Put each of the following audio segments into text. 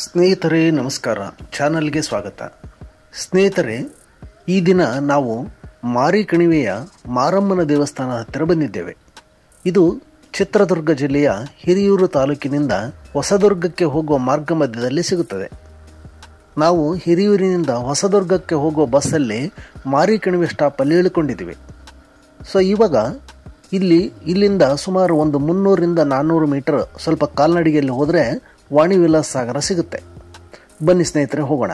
ಸ್ನೇಹಿತರೆ ನಮಸ್ಕಾರ ಚಾನಲ್ಗೆ ಸ್ವಾಗತ ಸ್ನೇಹಿತರೆ ಈ ದಿನ ನಾವು ಮಾರಿ ಕಣಿವೆಯ ಮಾರಮ್ಮನ ದೇವಸ್ಥಾನ ಹತ್ತಿರ ಬಂದಿದ್ದೇವೆ ಇದು ಚಿತ್ರದುರ್ಗ ಜಿಲ್ಲೆಯ ಹಿರಿಯೂರು ತಾಲೂಕಿನಿಂದ ಹೊಸದುರ್ಗಕ್ಕೆ ಹೋಗುವ ಮಾರ್ಗ ಮಧ್ಯದಲ್ಲಿ ಸಿಗುತ್ತದೆ ನಾವು ಹಿರಿಯೂರಿನಿಂದ ಹೊಸದುರ್ಗಕ್ಕೆ ಹೋಗುವ ಬಸ್ಸಲ್ಲಿ ಮಾರಿ ಕಣಿವೆ ಸ್ಟಾಪಲ್ಲಿ ಇಳಿಕೊಂಡಿದ್ದೀವಿ ಸೊ ಇವಾಗ ಇಲ್ಲಿ ಇಲ್ಲಿಂದ ಸುಮಾರು ಒಂದು ಮುನ್ನೂರಿಂದ ನಾನ್ನೂರು ಮೀಟರ್ ಸ್ವಲ್ಪ ಕಾಲ್ನಡಿಗೆಯಲ್ಲಿ ಹೋದರೆ ವಾಣಿ ವಿಲಾಸ್ ಸಾಗರ ಸಿಗುತ್ತೆ ಬನ್ನಿ ಸ್ನೇಹಿತರೆ ಹೋಗೋಣ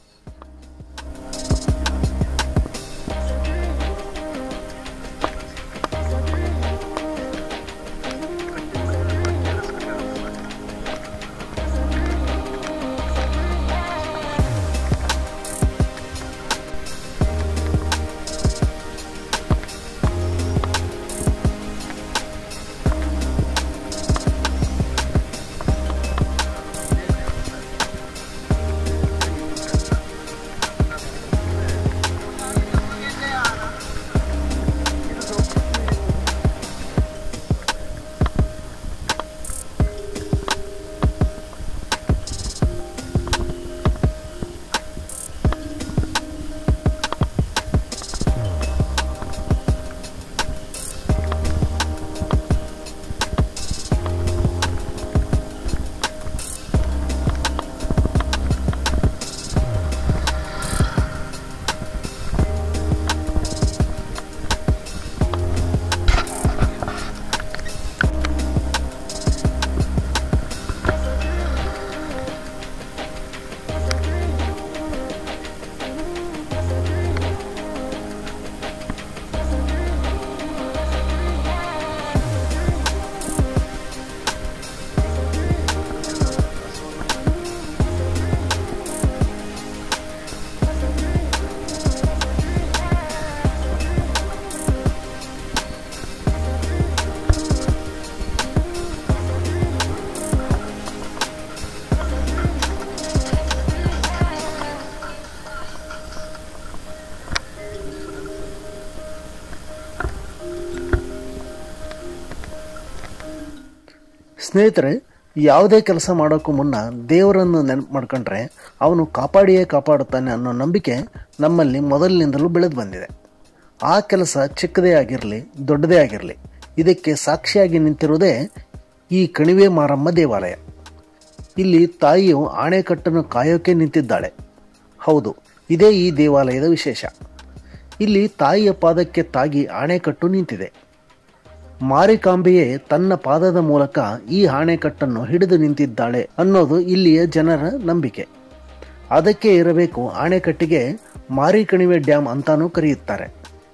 ಸ್ನೇಹಿತರೆ ಯಾವುದೇ ಕೆಲಸ ಮಾಡೋಕ್ಕೂ ಮುನ್ನ ದೇವರನ್ನು ನೆನಪು ಮಾಡ್ಕೊಂಡ್ರೆ ಅವನು ಕಾಪಾಡಿಯೇ ಕಾಪಾಡುತ್ತಾನೆ ಅನ್ನೋ ನಂಬಿಕೆ ನಮ್ಮಲ್ಲಿ ಮೊದಲಿನಿಂದಲೂ ಬೆಳೆದು ಬಂದಿದೆ ಆ ಕೆಲಸ ಚಿಕ್ಕದೇ ಆಗಿರಲಿ ದೊಡ್ಡದೇ ಆಗಿರಲಿ ಇದಕ್ಕೆ ಸಾಕ್ಷಿಯಾಗಿ ನಿಂತಿರುವುದೇ ಈ ಕಣಿವೆ ಮಾರಮ್ಮ ದೇವಾಲಯ ಇಲ್ಲಿ ತಾಯಿಯು ಆಣೆಕಟ್ಟನ್ನು ಕಾಯೋಕೆ ನಿಂತಿದ್ದಾಳೆ ಹೌದು ಇದೇ ಈ ದೇವಾಲಯದ ವಿಶೇಷ ಇಲ್ಲಿ ತಾಯಿಯ ಪಾದಕ್ಕೆ ತಾಗಿ ಆಣೆಕಟ್ಟು ನಿಂತಿದೆ ಮಾರಿಕಾಂಬೆಯೇ ತನ್ನ ಪಾದದ ಮೂಲಕ ಈ ಆಣೆಕಟ್ಟನ್ನು ಹಿಡಿದು ನಿಂತಿದ್ದಾಳೆ ಅನ್ನೋದು ಇಲ್ಲಿಯ ಜನರ ನಂಬಿಕೆ ಅದಕ್ಕೆ ಇರಬೇಕು ಆಣೆಕಟ್ಟಿಗೆ ಮಾರಿಕಣಿವೆ ಡ್ಯಾಮ್ ಅಂತಾನೂ ಕರೆಯುತ್ತಾರೆ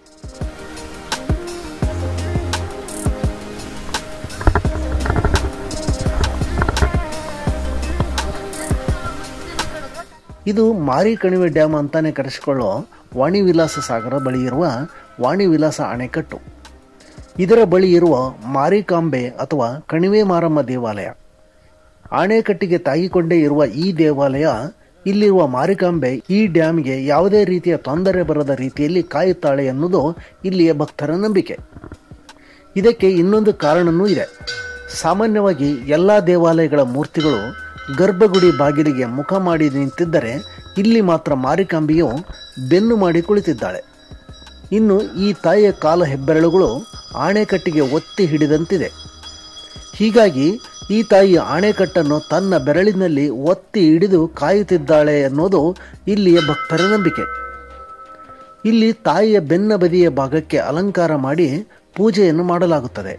ಇದು ಮಾರಿ ಕಣಿವೆ ಡ್ಯಾಮ್ ಅಂತಾನೆ ಕರೆಸಿಕೊಳ್ಳೋ ವಾಣಿ ವಿಲಾಸ ಸಾಗರ ಬಳಿ ಇರುವ ವಾಣಿ ವಿಲಾಸ ಅಣೆಕಟ್ಟು ಇದರ ಬಳಿ ಇರುವ ಮಾರಿಕಾಂಬೆ ಅಥವಾ ಕಣಿವೆ ಮಾರಮ್ಮ ದೇವಾಲಯ ಆಣೆಕಟ್ಟಿಗೆ ತಾಗಿಕೊಂಡೇ ಇರುವ ಈ ದೇವಾಲಯ ಇಲ್ಲಿರುವ ಮಾರಿಕಾಂಬೆ ಈ ಡ್ಯಾಮ್ಗೆ ಯಾವುದೇ ರೀತಿಯ ತೊಂದರೆ ಬರದ ರೀತಿಯಲ್ಲಿ ಕಾಯುತ್ತಾಳೆ ಎನ್ನುವುದು ಇಲ್ಲಿಯ ಭಕ್ತರ ನಂಬಿಕೆ ಇದಕ್ಕೆ ಇನ್ನೊಂದು ಕಾರಣನೂ ಇದೆ ಸಾಮಾನ್ಯವಾಗಿ ಎಲ್ಲ ದೇವಾಲಯಗಳ ಮೂರ್ತಿಗಳು ಗರ್ಭಗುಡಿ ಬಾಗಿಲಿಗೆ ಮುಖ ಮಾಡಿ ನಿಂತಿದ್ದರೆ ಇಲ್ಲಿ ಮಾತ್ರ ಮಾರಿಕಾಂಬೆಯು ಬೆನ್ನು ಮಾಡಿ ಕುಳಿತಿದ್ದಾಳೆ ಇನ್ನು ಈ ತಾಯಿಯ ಕಾಲ ಹೆಬ್ಬೆರಳುಗಳು ಆಣೆಕಟ್ಟಿಗೆ ಒತ್ತಿ ಹಿಡಿದಂತಿದೆ ಹೀಗಾಗಿ ಈ ತಾಯಿ ಆಣೆಕಟ್ಟನ್ನು ತನ್ನ ಬೆರಳಿನಲ್ಲಿ ಒತ್ತಿ ಹಿಡಿದು ಕಾಯುತ್ತಿದ್ದಾಳೆ ಅನ್ನೋದು ಇಲ್ಲಿಯ ಭಕ್ತರ ನಂಬಿಕೆ ಇಲ್ಲಿ ತಾಯಿಯ ಬೆನ್ನ ಬದಿಯ ಭಾಗಕ್ಕೆ ಅಲಂಕಾರ ಮಾಡಿ ಪೂಜೆಯನ್ನು ಮಾಡಲಾಗುತ್ತದೆ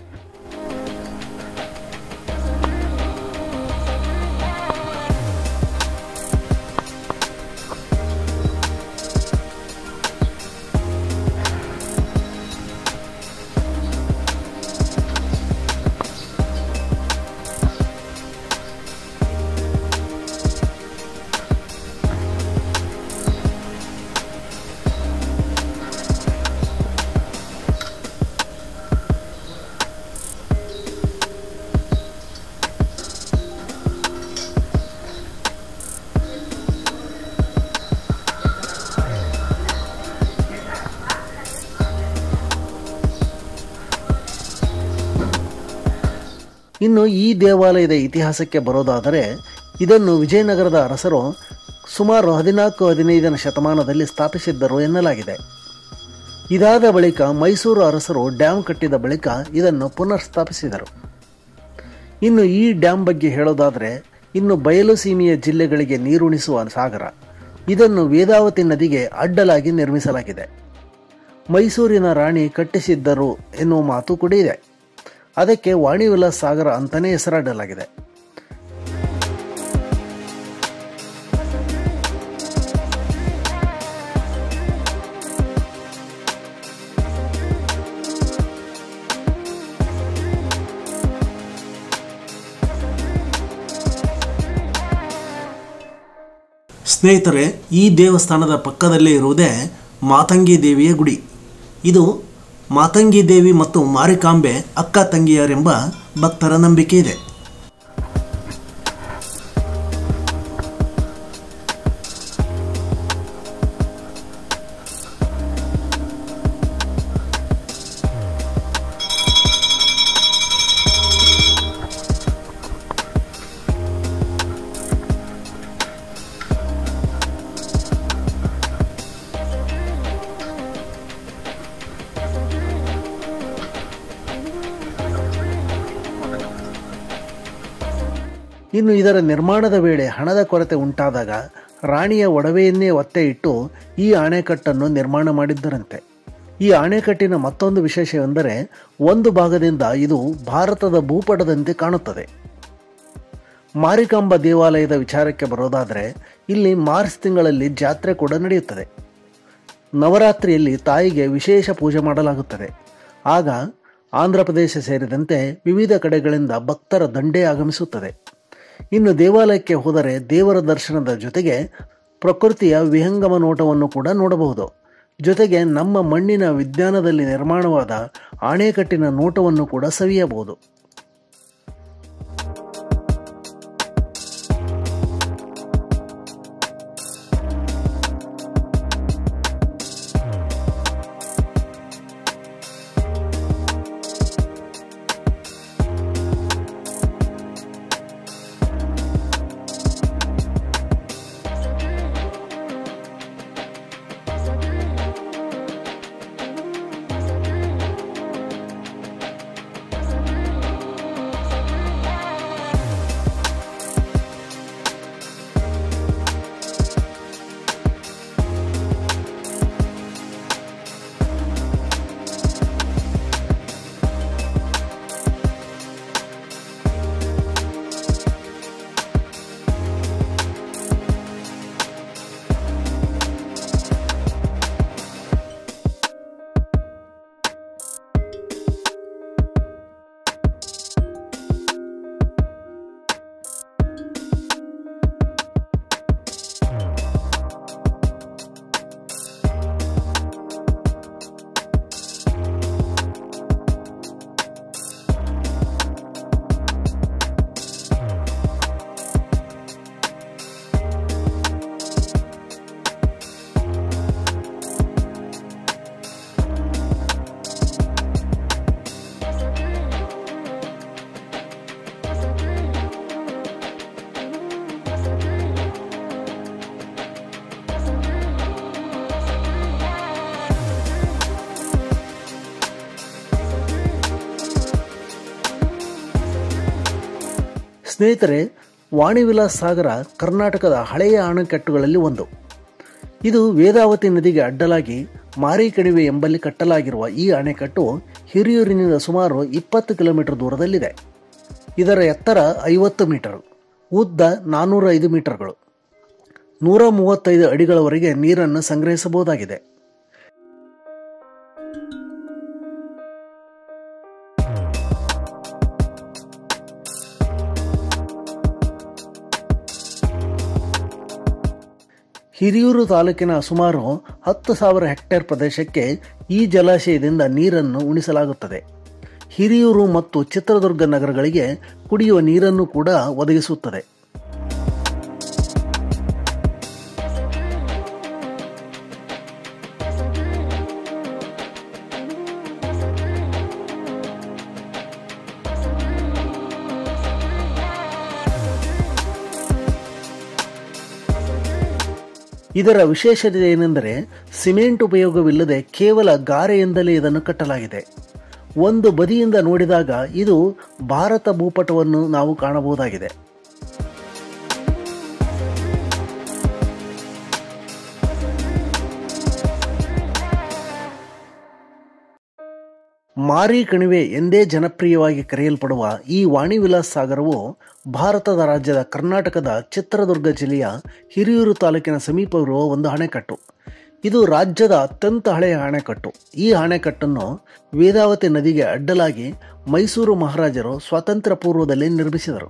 ಇನ್ನು ಈ ದೇವಾಲಯದ ಇತಿಹಾಸಕ್ಕೆ ಬರೋದಾದರೆ ಇದನ್ನು ವಿಜಯನಗರದ ಅರಸರು ಸುಮಾರು ಹದಿನಾಲ್ಕು ಹದಿನೈದನೇ ಶತಮಾನದಲ್ಲಿ ಸ್ಥಾಪಿಸಿದ್ದರು ಎನ್ನಲಾಗಿದೆ ಇದಾದ ಬಳಿಕ ಮೈಸೂರು ಅರಸರು ಡ್ಯಾಂ ಕಟ್ಟಿದ ಬಳಿಕ ಇದನ್ನು ಪುನರ್ ಸ್ಥಾಪಿಸಿದರು ಇನ್ನು ಈ ಡ್ಯಾಂ ಬಗ್ಗೆ ಹೇಳೋದಾದರೆ ಇನ್ನು ಬಯಲು ಸೀಮೆಯ ಜಿಲ್ಲೆಗಳಿಗೆ ನೀರುಣಿಸುವ ಸಾಗರ ಇದನ್ನು ವೇದಾವತಿ ನದಿಗೆ ಅಡ್ಡಲಾಗಿ ನಿರ್ಮಿಸಲಾಗಿದೆ ಮೈಸೂರಿನ ರಾಣಿ ಕಟ್ಟಿಸಿದ್ದರು ಎನ್ನುವ ಮಾತು ಕೂಡ ಇದೆ ಅದಕ್ಕೆ ವಾಣಿವಿಲಾಸ್ ಸಾಗರ ಅಂತಲೇ ಹೆಸರಾಡಲಾಗಿದೆ ಸ್ನೇಹಿತರೆ ಈ ದೇವಸ್ಥಾನದ ಪಕ್ಕದಲ್ಲೇ ಇರುವುದೇ ಮಾತಂಗಿ ದೇವಿಯ ಗುಡಿ ಇದು ಮಾತಂಗಿ ದೇವಿ ಮತ್ತು ಮಾರಿಕಾಂಬೆ ಅಕ್ಕ ತಂಗಿಯರೆಂಬ ಭಕ್ತರ ನಂಬಿಕೆ ಇದೆ ಇನ್ನು ಇದರ ನಿರ್ಮಾಣದ ವೇಳೆ ಹಣದ ಕೊರತೆ ಉಂಟಾದಾಗ ರಾಣಿಯ ಒಡವೆಯನ್ನೇ ಒತ್ತೆ ಇಟ್ಟು ಈ ಅಣೆಕಟ್ಟನ್ನು ನಿರ್ಮಾಣ ಮಾಡಿದ್ದರಂತೆ ಈ ಅಣೆಕಟ್ಟಿನ ಮತ್ತೊಂದು ವಿಶೇಷವೆಂದರೆ ಒಂದು ಭಾಗದಿಂದ ಇದು ಭಾರತದ ಭೂಪಟದಂತೆ ಕಾಣುತ್ತದೆ ಮಾರಿಕಾಂಬ ದೇವಾಲಯದ ವಿಚಾರಕ್ಕೆ ಬರೋದಾದರೆ ಇಲ್ಲಿ ಮಾರ್ಚ್ ತಿಂಗಳಲ್ಲಿ ಜಾತ್ರೆ ಕೂಡ ನಡೆಯುತ್ತದೆ ನವರಾತ್ರಿಯಲ್ಲಿ ತಾಯಿಗೆ ವಿಶೇಷ ಪೂಜೆ ಮಾಡಲಾಗುತ್ತದೆ ಆಗ ಆಂಧ್ರ ಪ್ರದೇಶ ಸೇರಿದಂತೆ ವಿವಿಧ ಕಡೆಗಳಿಂದ ಭಕ್ತರ ದಂಡೇ ಆಗಮಿಸುತ್ತದೆ ಇನ್ನು ದೇವಾಲಯಕ್ಕೆ ಹೋದರೆ ದೇವರ ದರ್ಶನದ ಜೊತೆಗೆ ಪ್ರಕೃತಿಯ ವಿಹಂಗಮ ನೋಟವನ್ನು ಕೂಡ ನೋಡಬಹುದು ಜೊತೆಗೆ ನಮ್ಮ ಮಣ್ಣಿನ ವಿಜ್ಞಾನದಲ್ಲಿ ನಿರ್ಮಾಣವಾದ ಅಣೆಕಟ್ಟಿನ ನೋಟವನ್ನು ಕೂಡ ಸವಿಯಬಹುದು ಸ್ನೇಹಿತರೆ ವಾಣಿವಿಲಾಸ್ ಸಾಗರ ಕರ್ನಾಟಕದ ಹಳೆಯ ಅಣೆಕಟ್ಟುಗಳಲ್ಲಿ ಒಂದು ಇದು ವೇದಾವತಿ ನದಿಗೆ ಅಡ್ಡಲಾಗಿ ಮಾರಿ ಕಣಿವೆ ಎಂಬಲ್ಲಿ ಕಟ್ಟಲಾಗಿರುವ ಈ ಅಣೆಕಟ್ಟು ಹಿರಿಯೂರಿನಿಂದ ಸುಮಾರು ಇಪ್ಪತ್ತು ಕಿಲೋಮೀಟರ್ ದೂರದಲ್ಲಿದೆ ಇದರ ಎತ್ತರ ಐವತ್ತು ಮೀಟರ್ ಉದ್ದ ನಾನ್ನೂರ ಐದು ಮೀಟರ್ಗಳು ನೂರ ಮೂವತ್ತೈದು ಅಡಿಗಳವರೆಗೆ ನೀರನ್ನು ಸಂಗ್ರಹಿಸಬಹುದಾಗಿದೆ ಹಿರಿಯೂರು ತಾಲೂಕಿನ ಸುಮಾರು ಹತ್ತು ಸಾವಿರ ಹೆಕ್ಟೇರ್ ಪ್ರದೇಶಕ್ಕೆ ಈ ಜಲಾಶಯದಿಂದ ನೀರನ್ನು ಉಣಿಸಲಾಗುತ್ತದೆ ಹಿರಿಯೂರು ಮತ್ತು ಚಿತ್ರದುರ್ಗ ನಗರಗಳಿಗೆ ಕುಡಿಯುವ ನೀರನ್ನು ಕೂಡ ಒದಗಿಸುತ್ತದೆ ಇದರ ವಿಶೇಷತೆ ಏನೆಂದರೆ ಸಿಮೆಂಟ್ ಉಪಯೋಗವಿಲ್ಲದೆ ಕೇವಲ ಗಾರೆಯಿಂದಲೇ ಇದನ್ನು ಕಟ್ಟಲಾಗಿದೆ ಒಂದು ಬದಿಯಿಂದ ನೋಡಿದಾಗ ಇದು ಭಾರತ ಭೂಪಟವನ್ನು ನಾವು ಕಾಣಬಹುದಾಗಿದೆ ಮಾರಿ ಕಣಿವೆ ಎಂದೇ ಜನಪ್ರಿಯವಾಗಿ ಕರೆಯಲ್ಪಡುವ ಈ ವಾಣಿ ವಿಲಾಸ್ ಸಾಗರವು ಭಾರತದ ರಾಜ್ಯದ ಕರ್ನಾಟಕದ ಚಿತ್ರದುರ್ಗ ಜಿಲ್ಲೆಯ ಹಿರಿಯೂರು ತಾಲೂಕಿನ ಸಮೀಪವಿರುವ ಒಂದು ಅಣೆಕಟ್ಟು ಇದು ರಾಜ್ಯದ ಅತ್ಯಂತ ಹಳೆಯ ಅಣೆಕಟ್ಟು ಈ ಅಣೆಕಟ್ಟನ್ನು ವೇದಾವತಿ ನದಿಗೆ ಅಡ್ಡಲಾಗಿ ಮೈಸೂರು ಮಹಾರಾಜರು ಸ್ವಾತಂತ್ರ್ಯ ಪೂರ್ವದಲ್ಲಿ ನಿರ್ಮಿಸಿದರು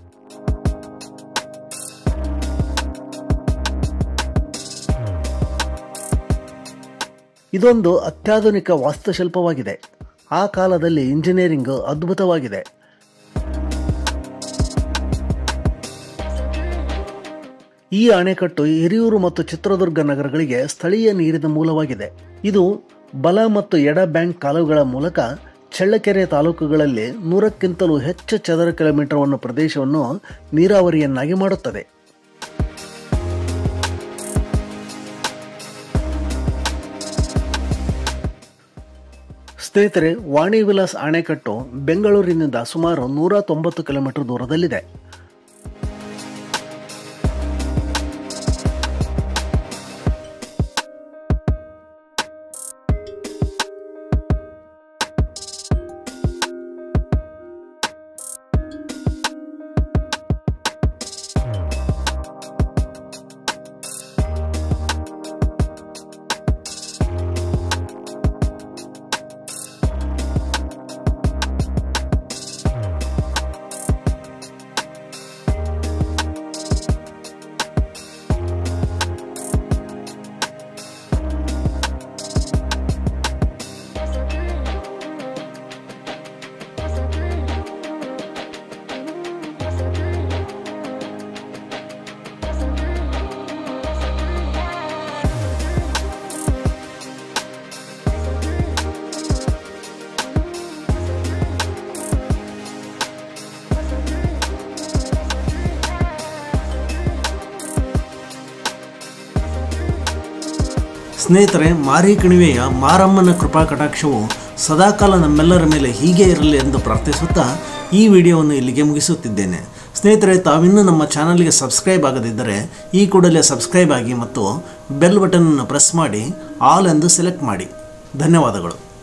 ಇದೊಂದು ಅತ್ಯಾಧುನಿಕ ವಾಸ್ತುಶಿಲ್ಪವಾಗಿದೆ ಆ ಕಾಲದಲ್ಲಿ ಇಂಜಿನಿಯರಿಂಗ್ ಅದ್ಭುತವಾಗಿದೆ ಈ ಅಣೆಕಟ್ಟು ಹಿರಿಯೂರು ಮತ್ತು ಚಿತ್ರದುರ್ಗ ನಗರಗಳಿಗೆ ಸ್ಥಳೀಯ ನೀರಿನ ಮೂಲವಾಗಿದೆ ಇದು ಬಲ ಮತ್ತು ಎಡ ಬ್ಯಾಂಕ್ ಕಾಲುವೆಗಳ ಮೂಲಕ ಚಳ್ಳಕೆರೆ ತಾಲೂಕುಗಳಲ್ಲಿ ನೂರಕ್ಕಿಂತಲೂ ಹೆಚ್ಚು ಚದರ ಕಿಲೋಮೀಟರ್ವನ್ನು ಪ್ರದೇಶವನ್ನು ನೀರಾವರಿಯನ್ನಾಗಿ ಮಾಡುತ್ತದೆ ಸ್ನೇಹಿತರೆ ವಾಣಿ ವಿಲಾಸ್ ಅಣೆಕಟ್ಟು ಬೆಂಗಳೂರಿನಿಂದ ಸುಮಾರು ನೂರ ತೊಂಬತ್ತು ಕಿಲೋಮೀಟರ್ ದೂರದಲ್ಲಿದೆ ಸ್ನೇಹಿತರೆ ಮಾರಿ ಕಣಿವೆಯ ಮಾರಮ್ಮನ ಕೃಪಾ ಕಟಾಕ್ಷವು ಸದಾಕಾಲ ನಮ್ಮೆಲ್ಲರ ಮೇಲೆ ಹೀಗೆ ಇರಲಿ ಎಂದು ಪ್ರಾರ್ಥಿಸುತ್ತಾ ಈ ವಿಡಿಯೋವನ್ನು ಇಲ್ಲಿಗೆ ಮುಗಿಸುತ್ತಿದ್ದೇನೆ ಸ್ನೇಹಿತರೆ ತಾವಿನ್ನೂ ನಮ್ಮ ಚಾನಲ್ಗೆ ಸಬ್ಸ್ಕ್ರೈಬ್ ಆಗದಿದ್ದರೆ ಈ ಕೂಡಲೇ ಸಬ್ಸ್ಕ್ರೈಬ್ ಆಗಿ ಮತ್ತು ಬೆಲ್ ಬಟನನ್ನು ಪ್ರೆಸ್ ಮಾಡಿ ಆಲ್ ಎಂದು ಸೆಲೆಕ್ಟ್ ಮಾಡಿ ಧನ್ಯವಾದಗಳು